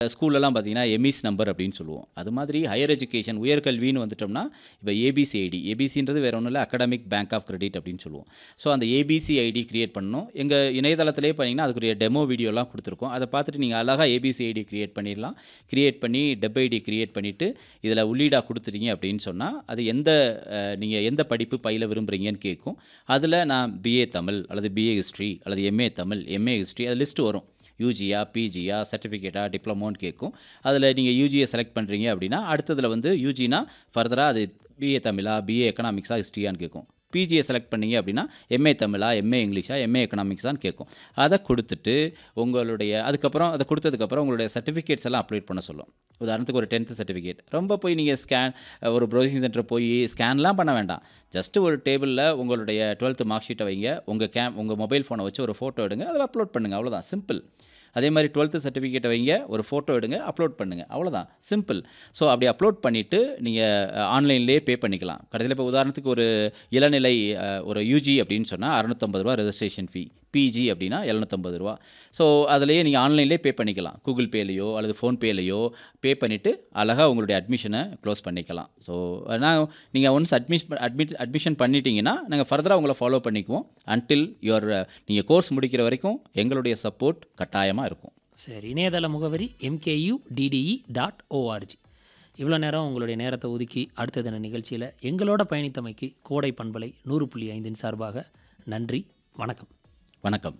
ஸ்கூல்லலாம் பார்த்தீங்கன்னா EMIS number அப்படின்னு சொல்லுவோம் அது மாதிரி ஹையர் எஜுகேஷன் உயர்கல்வின்னு வந்துட்டோம்னா இப்போ ஏபிசி ஐடி ஏபிசின்றது வேற ஒன்றும் இல்லை அகாடமிக் பேங்க் ஆஃப் கிரெடிட் அப்படின்னு சொல்லுவோம் ஸோ அந்த ஏபிசி ஐடி கிரியேட் பண்ணணும் எங்கள் இணையதளத்திலே பார்த்தீங்கன்னா அதுக்குரிய டெமோ வீடியோலாம் கொடுத்துருக்கோம் அதை பார்த்துட்டு நீங்கள் அழகாக ஏபிசி ஐடி கிரியேட் பண்ணிடலாம் கிரியேட் பண்ணி டெப் ஐடி கிரியேட் பண்ணிவிட்டு இதில் உள்ளீடாக கொடுத்துட்டீங்க அப்படின்னு சொன்னால் அது எந்த நீங்கள் எந்த படிப்பு பயில விரும்புகிறீங்கன்னு கேட்கும் அதில் நான் பிஏ தமிழ் அல்லது பிஏ ஹிஸ்ட்ரி அல்லது எம்ஏ தமிழ் எம்ஏ ஹிஸ்ட்ரி அது லிஸ்ட்டு வரும் யூஜியா பிஜியா சர்டிஃபிகேட்டா டிப்ளமோன்னு கேட்கும் அதில் நீங்கள் யூஜியை செலக்ட் பண்ணுறீங்க அப்படின்னா அடுத்ததில் வந்து யூஜினா ஃபர்தராக அது பிஏ தமிழா பிஏ எக்கனாமிக்ஸா ஹிஸ்ட்ரியான்னு கேட்கும் பிஜியை செலக்ட் பண்ணீங்க அப்படின்னா எம்ஏ தமிழா எம்ஏ இங்கிலீஷா எம்ஏ எக்கனாமிக்ஸான்னு கேட்கும் அதை கொடுத்துட்டு உங்களுடைய அதுக்கப்புறம் அதை கொடுத்ததுக்கப்புறம் உங்களுடைய சர்டிஃபிகேட்ஸ் எல்லாம் அப்லோட் பண்ண சொல்லும் உதாரணத்துக்கு ஒரு டென்த்து சர்டிஃபிகேட் ரொம்ப போய் நீங்கள் ஸ்கேன் ஒரு ப்ரௌசிங் சென்டர் போய் ஸ்கேன்லாம் பண்ண வேண்டாம் ஜஸ்ட்டு ஒரு டேபிளில் உங்களுடைய டுவெல்த்து மார்க் ஷீட்டை வைங்க உங்கள் கேம் உங்கள் மொபைல் ஃபோனை வச்சு ஒரு ஃபோட்டோ எடுங்க அதில் அப்லோட் பண்ணுங்கள் அவ்வளோதான் சிம்பிள் அதே மாதிரி டுவெல்த்து சர்டிஃபிகேட்டை வைங்க ஒரு ஃபோட்டோ எடுங்க அப்லோட் பண்ணுங்கள் அவ்வளோதான் சிம்பிள் ஸோ அப்படி அப்லோட் பண்ணிவிட்டு நீங்கள் ஆன்லைன்லேயே பே பண்ணிக்கலாம் கடைசியில் இப்போ உதாரணத்துக்கு ஒரு இளநிலை அஹ், ஒரு யூஜி அப்படின்னு சொன்னால் அறநூற்றம்பது ரூபா ரெஜிஸ்ட்ரேஷன் ஃபீ பிஜி அப்படின்னா எழுநூற்றம்பது ரூபா ஸோ அதிலேயே நீங்கள் ஆன்லைன்லேயே பே பண்ணிக்கலாம் கூகுள் பேலையோ அல்லது ஃபோன்பேலையோ பே பண்ணிவிட்டு அழகாக உங்களுடைய அட்மிஷனை க்ளோஸ் பண்ணிக்கலாம் ஸோ நான் நீங்கள் ஒன்ஸ் அட்மிஷன் அட்மிட் அட்மிஷன் பண்ணிட்டீங்கன்னா நாங்கள் ஃபர்தராக உங்களை ஃபாலோ பண்ணிக்குவோம் அன்டில் யுவர் நீங்கள் கோர்ஸ் முடிக்கிற வரைக்கும் எங்களுடைய சப்போர்ட் கட்டாயமாக இருக்கும் சரி இணையதள முகவரி எம்கேயூ டிடிஇ டாட் ஓஆர்ஜி இவ்வளோ நேரம் உங்களுடைய நேரத்தை ஒதுக்கி அடுத்த தின நிகழ்ச்சியில் எங்களோட பயணித்தமைக்கு கோடை பண்பலை நூறு புள்ளி ஐந்தின் சார்பாக நன்றி வணக்கம் வணக்கம்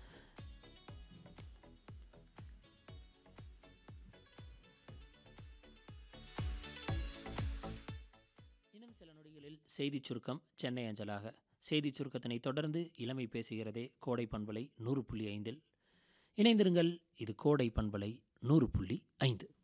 இன்னும் சில நொடிகளில் செய்திச் சுருக்கம் சென்னை அஞ்சலாக செய்திச் சுருக்கத்தினை தொடர்ந்து இளமை பேசுகிறதே கோடை பண்பலை நூறு புள்ளி ஐந்தில் இணைந்திருங்கள் இது கோடை பண்பலை நூறு புள்ளி ஐந்து